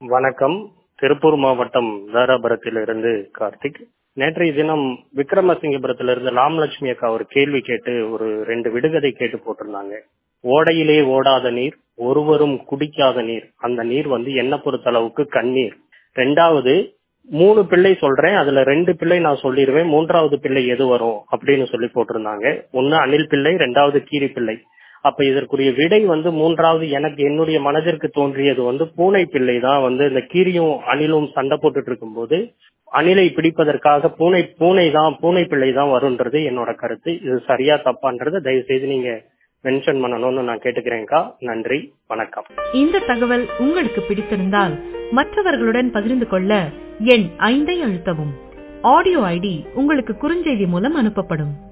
வணக்கம் திருப்பூர் மாவட்டம் தாராபுரத்திலிருந்து கார்த்திக் நேற்றைய தினம் விக்ரமசிங்கபுரத்திலிருந்து ராமலட்சுமி அக்கா ஒரு கேள்வி கேட்டு ஒரு ரெண்டு விடுகதை கேட்டு போட்டிருந்தாங்க ஓடையிலே ஓடாத நீர் ஒருவரும் குடிக்காத நீர் அந்த நீர் வந்து என்ன பொறுத்த அளவுக்கு கண்ணீர் ரெண்டாவது மூணு பிள்ளை சொல்றேன் அதுல ரெண்டு பிள்ளை நான் சொல்லிடுவேன் மூன்றாவது பிள்ளை எது வரும் அப்படின்னு சொல்லி போட்டிருந்தாங்க ஒன்னு அணில் பிள்ளை ரெண்டாவது கீரி பிள்ளை அப்ப இதற்குரிய விடை வந்து மூன்றாவது எனக்கு என்னுடைய மனதிற்கு தோன்றியது வந்து பூனை பிள்ளை தான் வந்து இந்த கீரியும் அணிலும் சண்டை போட்டுட்டு இருக்கும்போது அணிலை பிடிப்பதற்காக பூனை பூனை தான் பூனை பிள்ளை தான் வரும்ன்றது என்னோட கருத்து இது சரியா தப்பான்றது தயவு செய்து நீங்க மென்ஷன் பண்ணணும்னு நான் கேட்டுக்கிறேன்க்கா நன்றி வணக்கம் இந்த தகவல் உங்களுக்கு பிடித்திருந்தால் மற்றவர்களுடன் பகிர்ந்து கொள்ள எண் ஐந்தை அழுத்தவும் ஆடியோ ஐடி உங்களுக்கு குறுஞ்செய்தி மூலம் அனுப்பப்படும்